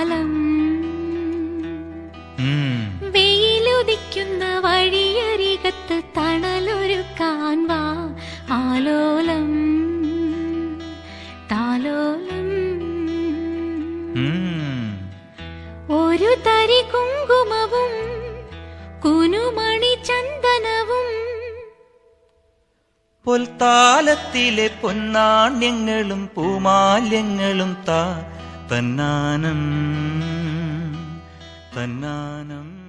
കാലം ഉം. വെയിലുദിക്കുന്ന വഴിയരികത്ത് തണലൊരുക്കാൻ വാ ആലോലം താലോലം ഉം. ഒരു തരി കുങ്കുമവും കുനുമണി ചന്ദനവും പൊൽത്താലത്തിലെ പൊന്നാണ്യങ്ങളും പൂമാല്യങ്ങളും താ തന്നാനം തന്നാനം